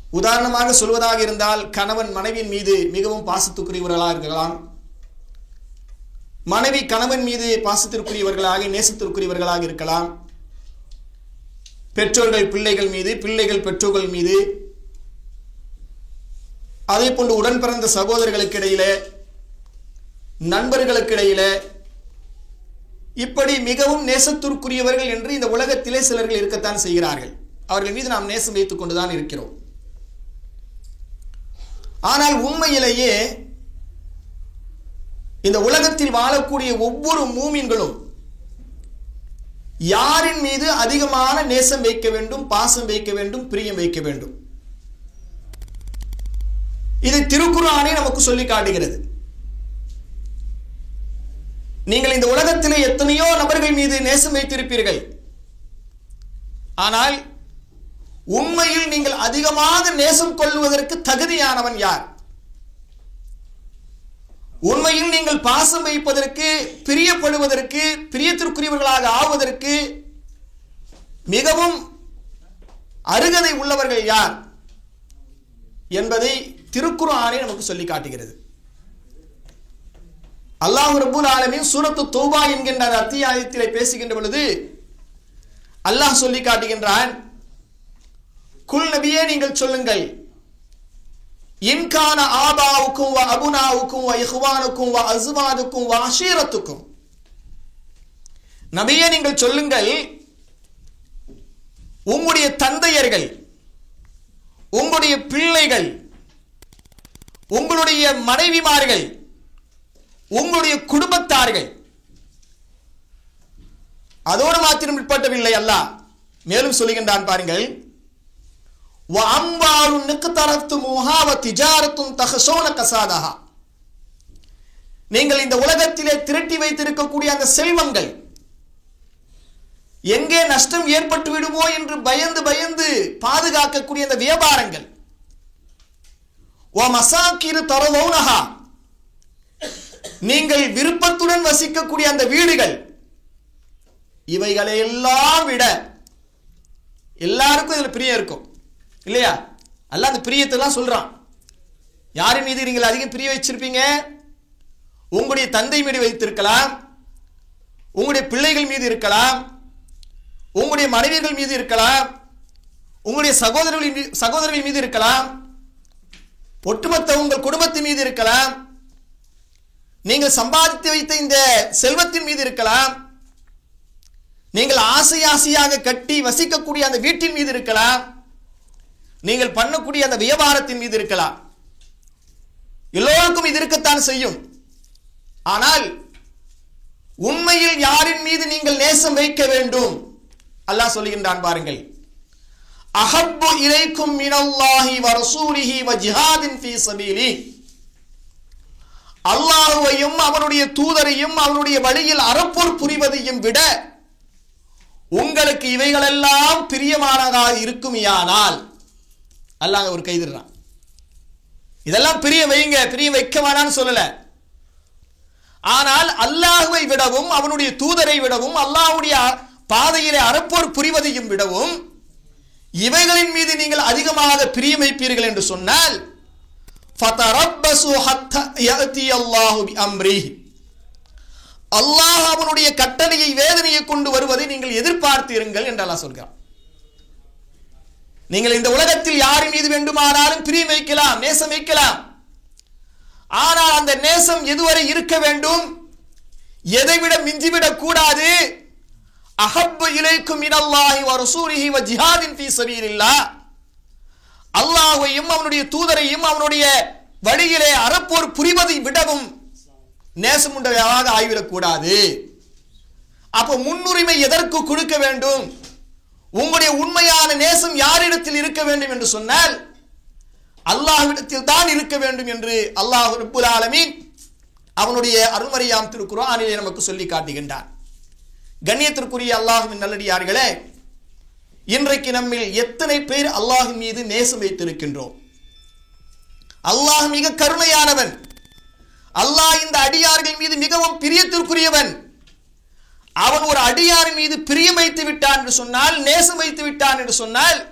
உதாரணமாக சொல்வதாக இருந்தால் கணவன் மனைவியின் மீது மிகவும் பாசத்துக்குரியவர்களாக இருக்கலாம் மனைவி கணவன் மீது பாசத்திற்குரியவர்களாக நேசத்திற்குரியவர்களாக இருக்கலாம் பெற்றோர்கள் பிள்ளைகள் மீது பிள்ளைகள் பெற்றோர்கள் மீது அதே போன்று உடன் பிறந்த சகோதரர்களுக்கு இடையில நண்பர்களுக்கு இடையில இப்படி மிகவும் நேசத்திற்குரியவர்கள் என்று இந்த உலகத்திலே சிலர்கள் இருக்கத்தான் செய்கிறார்கள் அவர்கள் மீது நாம் நேசம் வைத்துக் கொண்டுதான் இருக்கிறோம் ஆனால் உண்மையிலேயே இந்த உலகத்தில் வாழக்கூடிய ஒவ்வொரு மூமின்களும் யாரின் மீது அதிகமான நேசம் வைக்க வேண்டும் பாசம் வைக்க வேண்டும் பிரியம் வைக்க வேண்டும் இது திருக்குறானே நமக்கு சொல்லி காட்டுகிறது நீங்கள் இந்த உலகத்திலே எத்தனையோ நபர்கள் மீது நேசம் வைத்திருப்பீர்கள் ஆனால் உண்மையில் நீங்கள் அதிகமாக நேசம் கொள்வதற்கு தகுதியானவன் யார் உண்மையில் நீங்கள் பாசம் வைப்பதற்கு பிரியப்படுவதற்கு பிரியத்திற்குரியவர்களாக ஆவதற்கு மிகவும் அருகதை உள்ளவர்கள் யார் என்பதை திருக்குறானே நமக்கு சொல்லி காட்டுகிறது அல்லாஹ் ரபுல் ஆலமின் சூரத்து தௌபா என்கின்ற அந்த அத்தியாயத்திலே பேசுகின்ற பொழுது அல்லாஹ் சொல்லி காட்டுகின்றான் குல் நபியே நீங்கள் சொல்லுங்கள் இன்கான ஆபாவுக்கும் வ அபுனாவுக்கும் வ இஹ்வானுக்கும் வ அஸ்வானுக்கும் வ அஷீரத்துக்கும் நபியே நீங்கள் சொல்லுங்கள் உங்களுடைய தந்தையர்கள் உங்களுடைய பிள்ளைகள் உங்களுடைய மனைவிமார்கள் உங்களுடைய குடும்பத்தார்கள் அதோடு மாத்திரம் உட்பட்டவில்லை அல்லாஹ் மேலும் சொல்லுகின்றான் பாருங்கள் وَأَمْوَالٌ نِقْتَرَفْتُمُوهَا وَتِجَارَةٌ تَخْشَوْنَ كَسَادَهَا நீங்கள் இந்த உலகத்திலே திரட்டி வைத்திருக்கக்கூடிய அந்த செல்வங்கள் எங்கே நஷ்டம் ஏற்பட்டு விடுமோ என்று பயந்து பயந்து பாதுகாக்கக்கூடிய அந்த வியாபாரங்கள் ஓ மசாக்கிரு தரதௌனஹா நீங்கள் விருப்பத்துடன் வசிக்கக்கூடிய அந்த வீடுகள் இவைகளை எல்லாம் விட எல்லாருக்கும் இதுல பிரியம் இருக்கும் இல்லையா அல்ல அந்த பிரியத்தெல்லாம் சொல்றான் யாரின் மீது நீங்கள் அதிகம் பிரிய வச்சிருப்பீங்க உங்களுடைய தந்தை மீது வைத்திருக்கலாம் உங்களுடைய பிள்ளைகள் மீது இருக்கலாம் உங்களுடைய மனைவிகள் மீது இருக்கலாம் உங்களுடைய சகோதரர்கள் மீ- சகோதரர்கள் மீது இருக்கலாம் ஒட்டுமொத்த உங்கள் குடும்பத்தின் மீது இருக்கலாம் நீங்கள் சம்பாதித்து வைத்த இந்த செல்வத்தின் மீது இருக்கலாம் நீங்கள் ஆசை ஆசையாக கட்டி வசிக்கக்கூடிய அந்த வீட்டின் மீது இருக்கலாம் நீங்கள் பண்ணக்கூடிய அந்த வியாபாரத்தின் மீது இருக்கலாம் எல்லோருக்கும் இது இருக்கத்தான் செய்யும் ஆனால் உண்மையில் யாரின் மீது நீங்கள் நேசம் வைக்க வேண்டும் அல்லாஹ் சொல்லுகின்றான் பாருங்கள் அஹப்பு இலைக்கும் மினல்லாஹி வ ரசூலிஹி வ ஜிஹாதின் ஃபீ சபீலி அல்லாஹுவையும் அவனுடைய தூதரையும் அவனுடைய வழியில் அறப்போர் புரிவதையும் விட உங்களுக்கு இவைகளெல்லாம் பிரியமானதாக இருக்குமையானால் அல்லாஹ் ஒரு கைதிடுறான் இதெல்லாம் பிரிய வைங்க பிரிய வைக்க வேணான்னு சொல்லல ஆனால் அல்லாஹுவை விடவும் அவனுடைய தூதரை விடவும் அல்லாஹ்வுடைய பாதையிலே அறப்போர் புரிவதையும் விடவும் இவைகளின் மீது நீங்கள் அதிகமாக பிரியம் வைப்பீர்கள் என்று சொன்னால் فَتَرَبَّصُوا حَتَّى يَأْتِيَ اللَّهُ بِأَمْرِهِ அல்லாஹ் அவனுடைய கட்டளையை வேதனையை கொண்டு வருவதை நீங்கள் எதிர்பார்த்தீர்கள் என்று அல்லாஹ் சொல்கிறான் நீங்கள் இந்த உலகத்தில் யாரின் மீது வேண்டுமானாலும் பிரியம் வைக்கலாம் நேசம் வைக்கலாம் ஆனால் அந்த நேசம் எதுவரை இருக்க வேண்டும் எதைவிட மிஞ்சிவிடக் கூடாது அஹப்பு இலைக்கும் இனல்லாஹி வ ரசூலிஹி வ ஜிஹாதின் ஃபீ சபீலில்லாஹ் அல்லாஹ்வையும் அவனுடைய தூதரையும் அவனுடைய வழியிலே அறப்போர் புரிவதை விடவும் நேசம் உண்டவையாக ஆகிவிடக்கூடாது அப்போ முன்னுரிமை எதற்கு கொடுக்க வேண்டும் உங்களுடைய உண்மையான நேசம் யாரிடத்தில் இருக்க வேண்டும் என்று சொன்னால் அல்லாஹ்விடத்தில் தான் இருக்க வேண்டும் என்று அல்லாஹ் ரப்புல் ஆலமீன் அவனுடைய அருள்மறையாம் திருக்குறானிலே நமக்கு சொல்லி காட்டுகின்றான் கண்ணியத்திற்குரிய அல்லாஹுவின் நல்லடியார்களே இன்றைக்கு நம்மில் எத்தனை பேர் அல்லாஹின் மீது நேசம் வைத்திருக்கின்றோம் அல்லாஹ் மிக கருணையானவன் அல்லாஹ் இந்த அடியார்கள் மீது மிகவும் பிரியத்திற்குரியவன் அவன் ஒரு அடியாரின் மீது பிரியம் வைத்து விட்டான் என்று சொன்னால் நேசம் வைத்து விட்டான் என்று சொன்னால்